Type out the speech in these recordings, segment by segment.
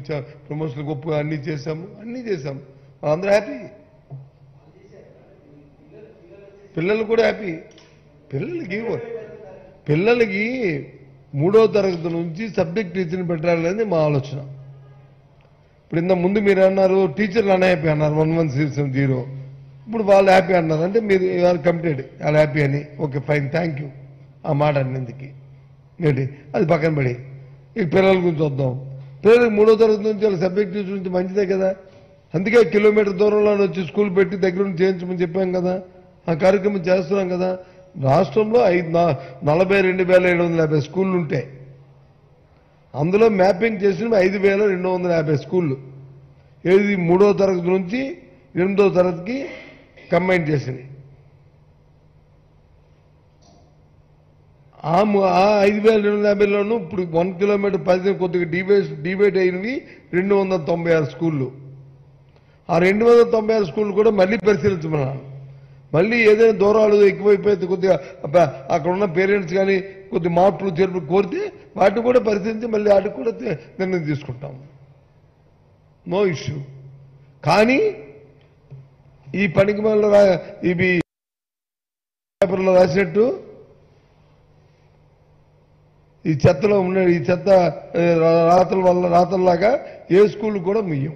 ఇచ్చా ప్రమోషన్ గొప్ప అన్ని చేశాము అన్ని చేశాము అందరూ హ్యాపీ పిల్లలు కూడా హ్యాపీ పిల్లలకి పిల్లలకి మూడో తరగతి నుంచి సబ్జెక్ట్ టీచర్ని పెట్టాలనేది మా ఆలోచన ఇప్పుడు ఇంత ముందు మీరు అన్నారు టీచర్లు అన్న హ్యాపీ అన్నారు వన్ వన్ సిక్స్ జీరో ఇప్పుడు వాళ్ళు హ్యాపీ అన్నారు అంటే మీరు ఆర్ కమిటెడ్ వాళ్ళు హ్యాపీ అని ఓకే ఫైన్ థ్యాంక్ యూ ఆ మాట అన్నందుకు ఏంటి అది పక్కన పడి ఇక పిల్లల గురించి వద్దాం పిల్లలకి మూడో తరగతి నుంచి వాళ్ళ సబ్జెక్ట్ టీచర్ నుంచి మంచిదే కదా అందుకే కిలోమీటర్ దూరంలో వచ్చి స్కూల్ పెట్టి దగ్గర నుంచి చేయించమని చెప్పాం కదా ఆ కార్యక్రమం చేస్తున్నాం కదా రాష్ట్రంలో ఐదు నా- నలభై రెండు వేల ఏడు వందల యాభై స్కూళ్ళు ఉంటాయి అందులో మ్యాపింగ్ చేసిన ఐదు వేల రెండు వందల యాభై స్కూళ్ళు ఏది మూడో తరగతి నుంచి ఎనిమిదో తరగతికి కంబైన్ చేసినాయి ఆ ము- ఆ ఐదు వేల రెండు వందల యాభైలోనూ ఇప్పుడు వన్ కిలోమీటర్ పరిధి కొద్దిగా డివైడ్ డివైడ్ అయినవి రెండు వందల తొంభై ఆరు స్కూళ్ళు ఆ రెండు వందల తొంభై ఆరు స్కూళ్ళు కూడా మళ్ళీ పరిశీలించమన్నాను మళ్ళీ ఏదైనా దూరాలు ఎక్కువైపోతే కొద్దిగా అబ్బా, అక్కడ ఉన్న పేరెంట్స్ కానీ కొద్ది మార్పులు చేర్పులు కోరితే వాటిని కూడా పరిశీలించి మళ్ళీ వాటికి కూడా తే- నిర్ణయం తీసుకుంటాం నో ఇష్యూ కానీ ఈ పనికి మళ్ళీ రా- ఇవి పేపర్లో రాసినట్టు ఈ చెత్తలో ఉన్న ఈ చెత్త ఏ, రా- రాతల వల్ల రాతల్లాగా ఏ స్కూల్ కూడా ముయ్యం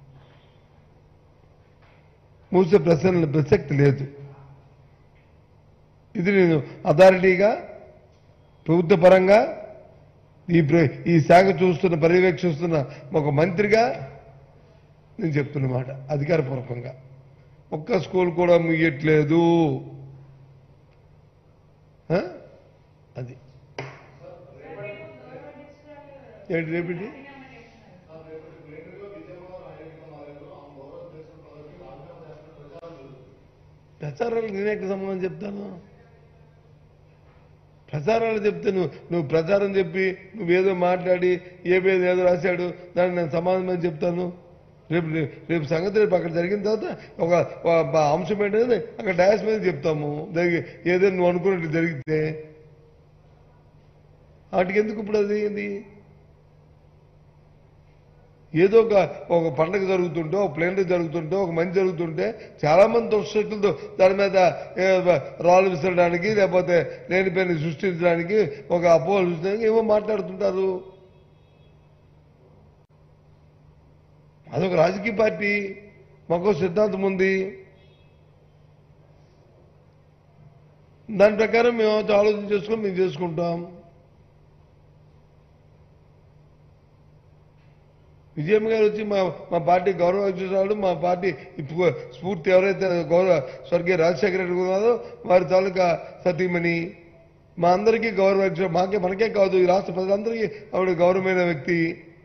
మూసే ప్రశ్న ప్రసక్తి లేదు ఇది నేను అథారిటీగా ప్రభుత్వ పరంగా ఈ ప్ర- ఈ శాఖ చూస్తున్న పర్యవేక్షిస్తున్న ఒక మంత్రిగా నేను చెప్తున్నమాట అధికారపూర్వకంగా ఒక్క స్కూల్ కూడా ముయ్యట్లేదు ఆ? అది ఏంటి రేపటి ప్రచారాలు నేనే ఎక్కడ సంబంధం చెప్తాను ప్రచారాలు చెప్తే నువ్వు నువ్వు ప్రచారం చెప్పి నువ్వేదో మాట్లాడి ఏవేదో ఏదో రాశాడు దాన్ని నేను సమాధానం చెప్తాను రేపు రేపు సంగతి రేపు అక్కడ జరిగిన తర్వాత ఒక ఒక అంశం ఏంటంటే అక్కడ డాష్ మీద చెప్తాము జరిగి ఏదైనా నువ్వు అనుకున్నట్టు జరిగితే వాటికి ఎందుకు ఇప్పుడు అది ఏంది ఏదో ఒక ఒక పండగ జరుగుతుంటే ఒక ప్లేన్ జరుగుతుంటే ఒక మంచి జరుగుతుంటే చాలా మంది దుష్టశక్తులతో దాని మీద ఏ, రాళ్ళు విసరడానికి లేకపోతే లేనిపోయిన సృష్టించడానికి ఒక అపోహలు సృష్టించడానికి ఏమో మాట్లాడుతుంటారు అదొక రాజకీయ పార్టీ మాకు సిద్ధాంతం ఉంది దాని ప్రకారం మేము ఆలోచన చేసుకొని మేము చేసుకుంటాం విజయమ్మ గారు వచ్చి మా మా పార్టీ గౌరవ అధ్యక్షురాలు మా పార్టీ ఇప్పుడు స్ఫూర్తి ఎవరైతే గౌరవ స్వర్గీయ రాజశేఖర రెడ్డి ఉన్నారో వారి తాలూకా సతీమణి మా అందరికీ గౌరవ అధ్యక్షుడు మాకే మనకే కాదు ఈ రాష్ట్ర ప్రజలందరికీ ఆవిడ గౌరవమైన వ్యక్తి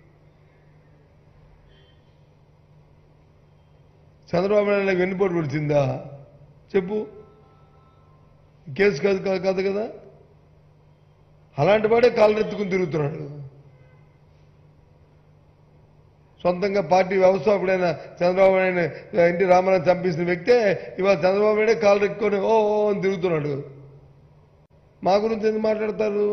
చంద్రబాబు నాయుడు వెన్నుపోటు పడిచిందా చెప్పు కేసు కాదు కాదు కాదు కదా అలాంటి వాడే కాళ్ళెత్తుకుని తిరుగుతున్నాడు సొంతంగా పార్టీ వ్యవస్థాపకుడైన చంద్రబాబు నాయుడు ఎన్టీ రామారావు చంపేసిన వ్యక్తే ఇవాళ చంద్రబాబు నాయుడే కాళ్ళు ఎక్కుకొని ఓ ఓ అని తిరుగుతున్నాడు మా గురించి ఎందుకు మాట్లాడతారు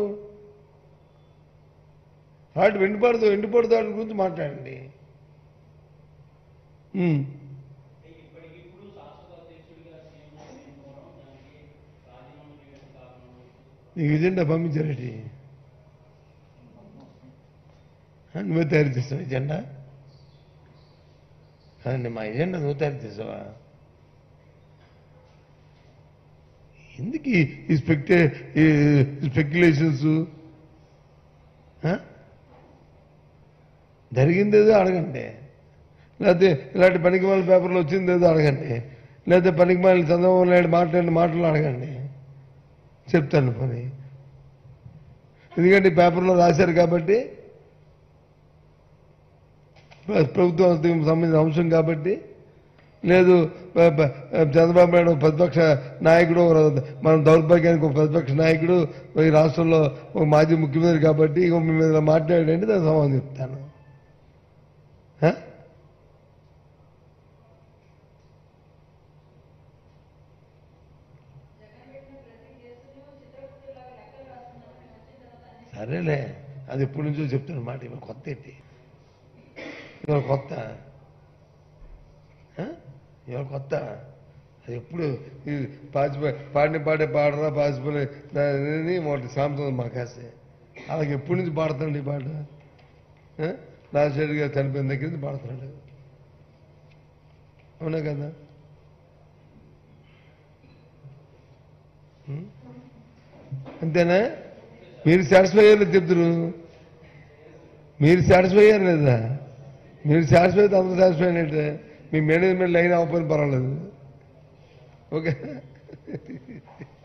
అలాంటి వెండిపడదు వెండిపడు దాని గురించి మాట్లాడండి ఉమ్. ఇప్పటికిప్పుడు శాశ్వత అధ్యక్షుడిగా సీఎం ఎన్నుకోవడం దానికి రాజీనామా చేయడం కారణం నీకు ఎజెండా పంపించారేటి ఆ, నువ్వే తయారు చేస్తావు ఎజెండా కాదండి మా ఎజెండా నువ్వు తయారు చేసావా ఎందుకు ఈ- ఈ స్పెక్టే ఈ స్పెక్యులేషన్స్ జరిగిందేదో అడగండి లేకపోతే ఇలాంటి పనికి మాల పేపర్లో వచ్చిందేదో అడగండి లేకపోతే పనికి మాల చంద్రబాబు నాయుడు మాట్లాడిన మాటలు అడగండి చెప్తాను పని ఎందుకంటే ఈ పేపర్లో రాశారు కాబట్టి ప్ర- ప్రభుత్వానికి సంబంధించిన అంశం కాబట్టి లేదు ప- ప- చంద్రబాబు నాయుడు ఒక ప్రతిపక్ష నాయకుడు ఒక మన దౌర్భాగ్యానికి ఒక ప్రతిపక్ష నాయకుడు ఈ రాష్ట్రంలో ఒక మాజీ ముఖ్యమంత్రి కాబట్టి ఇక మీ మీద మాట్లాడండి దానికి సమాధానం చెప్తాను హ? సరేలే అది ఎప్పటి నుంచో చెప్తాను మాట ఇవి కొత్త ఏంటి ఇవాళ కొత్త ఆ? ఇవాళ కొత్త అది ఎప్పుడు ఇది పాచిపోయి పాడిన పాడే పాడరా పాచిపోయి మొదటి సాంతం మా కాసే అలాగే ఎప్పటి నుంచి పాడుతున్నాడు ఈ పాట ఆ? రాజశేఖర్ గారు చనిపోయిన దగ్గర నుంచి పాడుతున్నాడు అవునా కదా ఉం? అంతేనా మీరు సాటిస్ఫై అయ్యారు చెప్తురు మీరు సాటిస్ఫై అయ్యారు లేదా మీరు సాటిస్ఫై అయితే అందరూ సాటిస్ఫై అయినట్టే మీ మేనేజ్మెంట్ లైన్ అవ్వకపోయినా పర్వాలేదు ఓకే